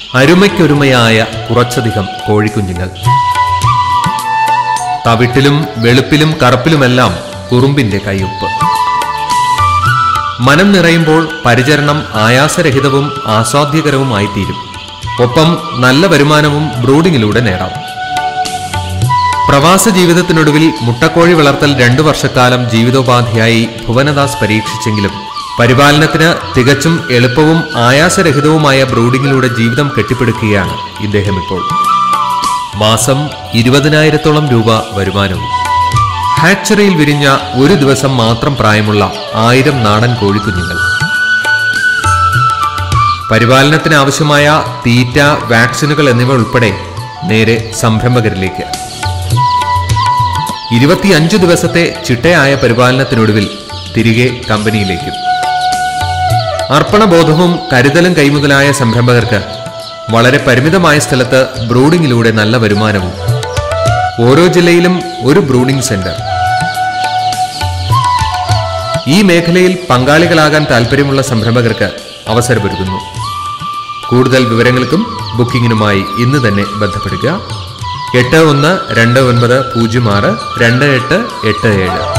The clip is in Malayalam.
അരുമയ്ക്കൊരുമയായ കുറച്ചധികം കോഴിക്കുഞ്ഞുങ്ങൾ തവിട്ടിലും വെളുപ്പിലും കറുപ്പിലുമെല്ലാം കുറുമ്പിന്റെ കയ്യൊപ്പ് മനം നിറയുമ്പോൾ പരിചരണം ആയാസരഹിതവും ആസ്വാദ്യകരവുമായി തീരും ഒപ്പം നല്ല വരുമാനവും ബ്രൂഡിങ്ങിലൂടെ നേടാം പ്രവാസ ജീവിതത്തിനൊടുവിൽ മുട്ടക്കോഴി വളർത്തൽ രണ്ടു വർഷക്കാലം ജീവിതോപാധിയായി ഭുവനദാസ് പരീക്ഷിച്ചെങ്കിലും പരിപാലനത്തിന് തികച്ചും എളുപ്പവും ആയാസരഹിതവുമായ ബ്രൂഡിങ്ങിലൂടെ ജീവിതം കെട്ടിപ്പടുക്കുകയാണ് ഇദ്ദേഹം ഇപ്പോൾ മാസം ഇരുപതിനായിരത്തോളം രൂപ വരുമാനവും ഹാച്ചറിയിൽ വിരിഞ്ഞ ഒരു ദിവസം മാത്രം പ്രായമുള്ള ആയിരം നാടൻ കോഴിക്കുഞ്ഞുങ്ങൾ പരിപാലനത്തിന് ആവശ്യമായ തീറ്റ വാക്സിനുകൾ എന്നിവ ഉൾപ്പെടെ നേരെ സംരംഭകരിലേക്ക് ഇരുപത്തിയഞ്ചു ദിവസത്തെ ചിട്ടയായ പരിപാലനത്തിനൊടുവിൽ തിരികെ കമ്പനിയിലേക്കും അർപ്പണബോധവും കരുതലും കൈമുതലായ സംരംഭകർക്ക് വളരെ പരിമിതമായ സ്ഥലത്ത് ബ്രൂഡിങ്ങിലൂടെ നല്ല വരുമാനവും ഓരോ ജില്ലയിലും ഒരു ബ്രൂഡിംഗ് സെന്റർ ഈ മേഖലയിൽ പങ്കാളികളാകാൻ താൽപ്പര്യമുള്ള സംരംഭകർക്ക് അവസരമൊരുക്കുന്നു കൂടുതൽ വിവരങ്ങൾക്കും ബുക്കിംഗിനുമായി ഇന്ന് തന്നെ ബന്ധപ്പെടുക എട്ട് ഒന്ന് രണ്ട് ഒൻപത് പൂജ്യം ആറ് രണ്ട് എട്ട് എട്ട് ഏഴ്